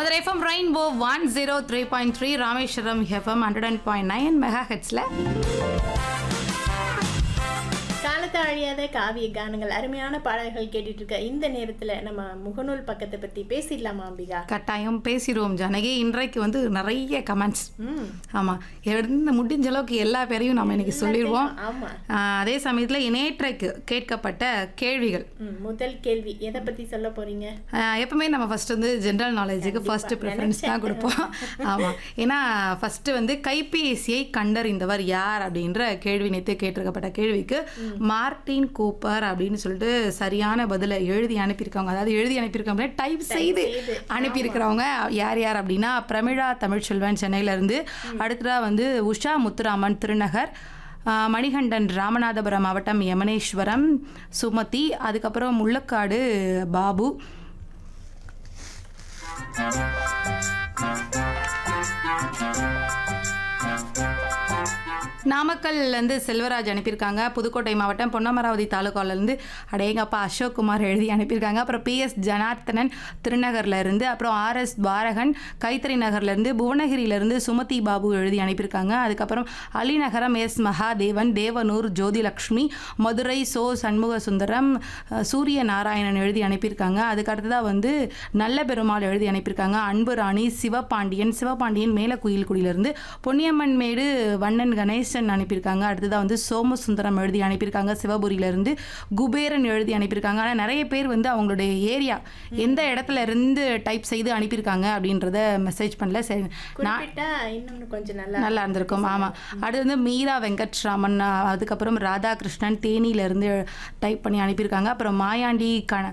Madurai FM rainbow one zero three point three Rameswaram FM hundred and point nine mega ஹெட்ஸில் காலத்தை அழியாத காவிய கானங்கள் அருமையான பாடல்கள் கேட்டுட்டு இருக்க இந்த நேரத்துல நம்ம முகநூல் பக்கத்தை பத்தி பேசிடலாமா அம்பிகா கட்டாயம் பேசிடுவோம் ஜானகி இன்றைக்கு வந்து நிறைய கமெண்ட்ஸ் ம் ஆமாம் எந்த முடிஞ்ச அளவுக்கு எல்லா பேரையும் நம்ம இன்னைக்கு சொல்லிடுவோம் ஆமா ஆஹ் அதே சமயத்தில் நேற்றைக்கு கேட்கப்பட்ட கேள்விகள் ம், முதல் கேள்வி எதை பத்தி சொல்ல போறீங்க ஆஹ் எப்பவுமே நம்ம ஃபர்ஸ்ட் வந்து ஜென்ரல் நாலேஜுக்கு ஃபர்ஸ்ட் ப்ரிஃபரன்ஸ் தான் கொடுப்போம் ஆமாம் ஏன்னா ஃபர்ஸ்ட் வந்து கைபேசியை கண்டறிந்தவர் யார் அப்படின்ற கேள்வி நேற்று கேட்டிருக்கப்பட்ட கேள்விக்கு மார்டின் கூப்பர் அப்படின்னு சொல்லிட்டு சரியான பதிலை எழுதி அனுப்பியிருக்காங்க அதாவது எழுதி அனுப்பியிருக்காங்க டைப் செய்து செய்து, அனுப்பியிருக்கிறவங்க யார் யார் அப்படின்னா பிரமிழா தமிழ்ச்செல்வன் சென்னையிலேருந்து அடுத்ததாக வந்து உஷா முத்துராமன் திருநகர் ஆஹ் மணிகண்டன் ராமநாதபுரம் மாவட்டம் யமனேஸ்வரம் சுமதி அதுக்கப்புறம் முள்ளக்காடு பாபு நாமக்கல்லேருந்து செல்வராஜ் அனுப்பியிருக்காங்க புதுக்கோட்டை மாவட்டம் பொன்னமராவதி தாலுகாலேருந்து அடேங்கப்பா அசோக் குமார் எழுதி அனுப்பியிருக்காங்க அப்புறம் பிஎஸ் ஜனார்த்தனன் திருநகர்ல இருந்து அப்புறம் ஆர்எஸ் பாரகன் கைத்தறி நகர்லேருந்து புவனகிரியிலேருந்து சுமதி பாபு எழுதி அனுப்பியிருக்காங்க அதுக்கப்புறம் அலிநகரம் எஸ் மகாதேவன் தேவனூர் ஜோதிலக்ஷ்மி மதுரை சோ சண்முக சுந்தரம் அஹ், சூரிய நாராயணன் எழுதி அனுப்பியிருக்காங்க அதுக்கு அடுத்ததாக வந்து நல்ல பெருமாள் எழுதி அனுப்பியிருக்காங்க அன்பு ராணி சிவபாண்டியன் சிவபாண்டியன் மேலக்குயில்குடியிலிருந்து பொன்னியம்மன் மேடு வண்ணன் கணேசன் அனுப்பியிருக்காங்க அடுத்ததாக வந்து சோமசுந்தரம் எழுதி அனுப்பியிருக்காங்க சிவபுரியிலிருந்து குபேரன் எழுதி அனுப்பியிருக்காங்க ஆனால் நிறைய பேர் வந்து அவங்களுடைய ஏரியா எந்த இடத்துல இருந்து டைப் செய்து அனுப்பியிருக்காங்க அப்படின்றத மெசேஜ் பண்ணல சரி நான் குறிப்பிட்டா இன்னும் கொஞ்சம் நல்லா நல்லா இருந்திருக்கும் ஆமாம் அடுத்து வந்து மீரா வெங்கட்ராமன் அஹ், அதுக்கப்புறம் ராதாகிருஷ்ணன் தேனியிலேருந்து டைப் பண்ணி அனுப்பியிருக்காங்க அப்புறம் மாயாண்டி கண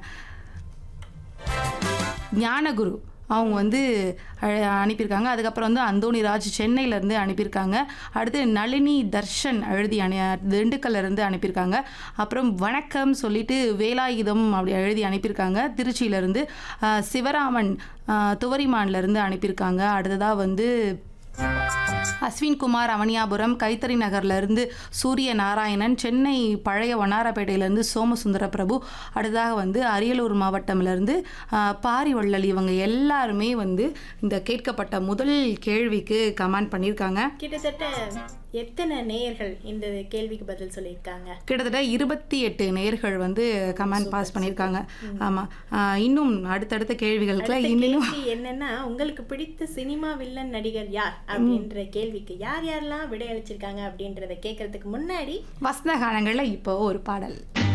ஞானகுரு அவங்க வந்து அஹ், அனுப்பியிருக்காங்க அதுக்கப்புறம் வந்து அந்தோணிராஜ் சென்னையிலேருந்து அனுப்பியிருக்காங்க அடுத்து நளினி தர்ஷன் எழுதி அனு திண்டுக்கல்ல இருந்து அனுப்பியிருக்காங்க அப்புறம் வணக்கம் சொல்லிட்டு வேலாயுதம் அப்படி எழுதி அனுப்பியிருக்காங்க திருச்சியிலேருந்து சிவராமன் அஹ், துவரிமான்லேருந்து அனுப்பியிருக்காங்க அடுத்ததாக வந்து அஸ்வின் குமார் அவனியாபுரம் கைத்தறி நகர்ல இருந்து சூரிய நாராயணன் சென்னை பழைய வண்ணாரப்பேட்டையிலேருந்து சோமசுந்தர பிரபு அடுத்ததாக வந்து அரியலூர் மாவட்டம்ல இருந்து ஆஹ், பாரிவள்ளல் இவங்க எல்லாருமே வந்து இந்த கேட்கப்பட்ட முதல் கேள்விக்கு கமெண்ட் பண்ணியிருக்காங்க கிட்டத்தட்ட எத்தனை நேயர்கள் இந்த கேள்விக்கு பதில் சொல்லியிருக்காங்க கிட்டத்தட்ட இருபத்தி எட்டு நேர்கள் வந்து கமெண்ட் பாஸ் பண்ணியிருக்காங்க ஆமாம் இன்னும் அடுத்தடுத்த கேள்விகளுக்குலாம் அடுத்த இன்னும் கேள்வி என்னன்னா உங்களுக்கு பிடித்த சினிமா வில்லன் நடிகர் யார் அப்படின்ற கேள்விக்கு யார் யாரெல்லாம் விடையளிச்சிருக்காங்க அப்படின்றத கேட்கறதுக்கு முன்னாடி வசந்த காலங்களில் இப்போ ஒரு பாடல்